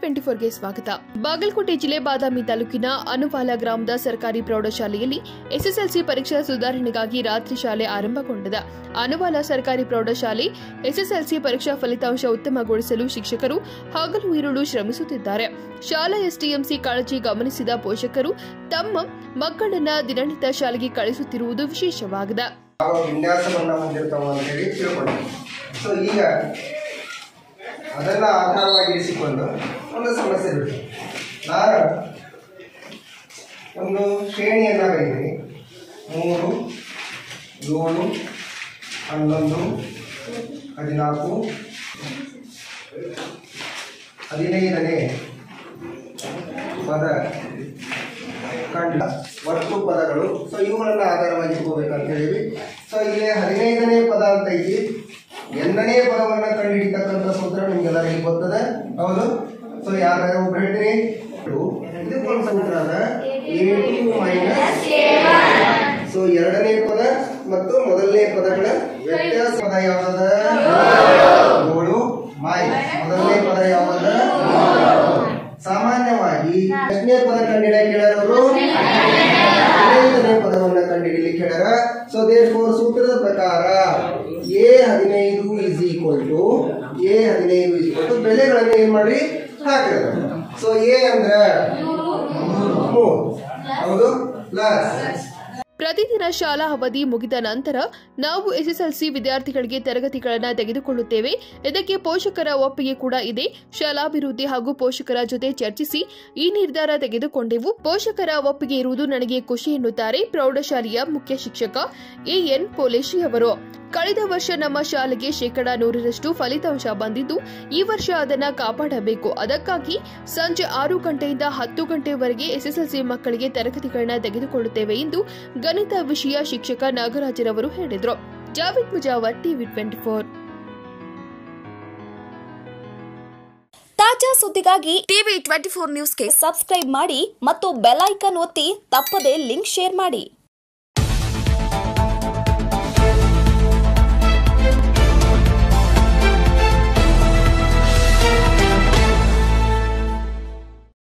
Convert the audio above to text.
twenty ಫೋರ್ಗೆ ಸ್ವಾಗತ ಬಾಗಲಕೋಟೆ ಜಿಲ್ಲೆ ಬಾದಾಮಿ ತಾಲೂಕಿನ ಅನುಪಾಲ ಗ್ರಾಮದ ಸರ್ಕಾರಿ ಪ್ರೌಢಶಾಲೆಯಲ್ಲಿ ಎಸ್ಎಸ್ಎಲ್ಸಿ ಪರೀಕ್ಷಾ ಸುಧಾರಣೆಗಾಗಿ ರಾತ್ರಿ ಶಾಲೆ ಆರಂಭಗೊಂಡಿದೆ ಅನುಪಾಲ ಸರ್ಕಾರಿ ಪ್ರೌಢಶಾಲೆ ಎಸ್ಎಸ್ಎಲ್ಸಿ ಪರೀಕ್ಷಾ ಫಲಿತಾಂಶ ಉತ್ತಮಗೊಳಿಸಲು ಶಿಕ್ಷಕರು ಹಗಲು ಇರುಳು ಶ್ರಮಿಸುತ್ತಿದ್ದಾರೆ ಶಾಲಾ ಎಸ್ಡಿಎಂಸಿ ಕಾಳಜಿ ಗಮನಿಸಿದ ಪೋಷಕರು ತಮ್ಮ ಮಕ್ಕಳನ್ನ ದಿನನಿತ್ಯ ಶಾಲೆಗೆ ಕಳಿಸುತ್ತಿರುವುದು ವಿಶೇಷವಾಗಿದೆ ಯಾವ ವಿನ್ಯಾಸವನ್ನು ಹೊಂದಿರ್ತಾವ ಅಂತೇಳಿ ತಿಳ್ಕೊಂಡ್ವಿ ಸೊ ಈಗ ಅದನ್ನು ಆಧಾರವಾಗಿರಿಸಿಕೊಂಡು ಒಂದು ಸಮಸ್ಯೆ ಬಿಟ್ಟು ನಾನು ಒಂದು ಶ್ರೇಣಿಯನ್ನು ಬರೀತೀನಿ ಮೂರು ಏಳು ಹನ್ನೊಂದು ಹದಿನಾಲ್ಕು ಹದಿನೈದನೇ ಪದ ಕಂಡ ಒಟ್ಟು ಪದಗಳು ಸೊ ಇವುಗಳನ್ನ ಆಧಾರವಾಗಿ ಇಟ್ಕೋಬೇಕಂತ ಹೇಳಿವಿ ಸೊ ಇಲ್ಲಿ ಹದಿನೈದನೇ ಪದ ಅಂತ ಐತಿ ಎಂಟನೇ ಪದವನ್ನ ಕಂಡುಹಿಡಿತಕ್ಕಂಥ ಸೂತ್ರ ನಿಮ್ಗೆಲ್ಲರಿಗೂ ಗೊತ್ತದೆ ಹೌದು ಸೊ ಯಾರು ಒಬ್ರು ಹೇಳ್ತೀರಿ ಇದಕ್ಕೊಂದು ಸೂತ್ರ ಅದ ಎ ಟು ಮೈನಸ್ ಸೊ ಎರಡನೇ ಪದ ಮತ್ತು ಮೊದಲನೇ ಪದಗಳ ವ್ಯತ್ಯಾಸ ಪದ ಯಾವ್ದದ ಏಳು ಮೈನಸ್ ಮೊದಲನೇ ಪದ ಯಾವ್ದದ ಸಾಮಾನ್ಯವಾಗಿ ಎಷ್ಟನೇ ಪದ ಕಂಡಿಡಿಯಕ್ಕೆ ಹೇಳ್ಯಾರವರು ಹದಿನೈದನೇ ಪದವನ್ನ ಕಂಡುಹಿಡಿಲಿಕ್ಕೆ ಹೇಳ್ಯಾರ ಸೊ ದೇರ್ ಫೋರ್ ಸೂತ್ರದ ಪ್ರಕಾರ ಎ ಹದಿನೈದು ಇಸ್ ಈಕ್ವಲ್ ಟು ಎ ಹದಿನೈದು ಇಸ್ ಈಕ್ವಲ್ ಟು ಬೆಲೆಗಳನ್ನ ಏನ್ ಮಾಡ್ರಿ ಹಾಕಿದ ಸೊ ಎ ಅಂದ್ರ ಮೂರು ಹೌದು ಪ್ಲಸ್ ಪ್ರತಿದಿನ ಶಾಲಾ ಅವಧಿ ಮುಗಿದ ನಂತರ ನಾವು ಎಸ್ಎಸ್ಎಲ್ಸಿ ವಿದ್ಯಾರ್ಥಿಗಳಿಗೆ ತರಗತಿಗಳನ್ನು ತೆಗೆದುಕೊಳ್ಳುತ್ತೇವೆ ಇದಕ್ಕೆ ಪೋಷಕರ ಒಪ್ಪಿಗೆ ಕೂಡ ಇದೆ ಶಾಲಾಭಿವೃದ್ಧಿ ಹಾಗೂ ಪೋಷಕರ ಜೊತೆ ಚರ್ಚಿಸಿ ಈ ನಿರ್ಧಾರ ತೆಗೆದುಕೊಂಡೆವು ಪೋಷಕರ ಒಪ್ಪಿಗೆ ಇರುವುದು ನನಗೆ ಖುಷಿ ಎನ್ನುತ್ತಾರೆ ಪ್ರೌಢಶಾಲೆಯ ಮುಖ್ಯ ಶಿಕ್ಷಕ ಎಎನ್ ಪೋಲೇಶಿ ಅವರು ಕಳೆದ ವರ್ಷ ನಮ್ಮ ಶಾಲೆಗೆ ಶೇಕಡಾ ನೂರರಷ್ಟು ಫಲಿತಾಂಶ ಬಂದಿದ್ದು ಈ ವರ್ಷ ಅದನ್ನ ಕಾಪಾಡಬೇಕು ಅದಕ್ಕಾಗಿ ಸಂಜೆ ಆರು ಗಂಟೆಯಿಂದ ಹತ್ತು ಗಂಟೆವರೆಗೆ ಎಸ್ಎಸ್ಎಲ್ಸಿ ಮಕ್ಕಳಿಗೆ ತರಗತಿಗಳನ್ನ ತೆಗೆದುಕೊಳ್ಳುತ್ತೇವೆ ಎಂದು ಗಣಿತ ವಿಷಯ ಶಿಕ್ಷಕ ನಾಗರಾಜರವರು ಹೇಳಿದರು Javed Mujawar TV twenty four ತಾಜಾ ಸುದ್ದಿಗಾಗಿ ಟಿವಿ ಟ್ವೆಂಟಿ ಫೋರ್ ನ್ಯೂಸ್ಗೆ ಸಬ್ಸ್ಕ್ರೈಬ್ ಮಾಡಿ ಮತ್ತು ಬೆಲ್ ಐಕಾನ್ ಒತ್ತಿ ತಪ್ಪದೇ ಲಿಂಕ್ ಶೇರ್ ಮಾಡಿ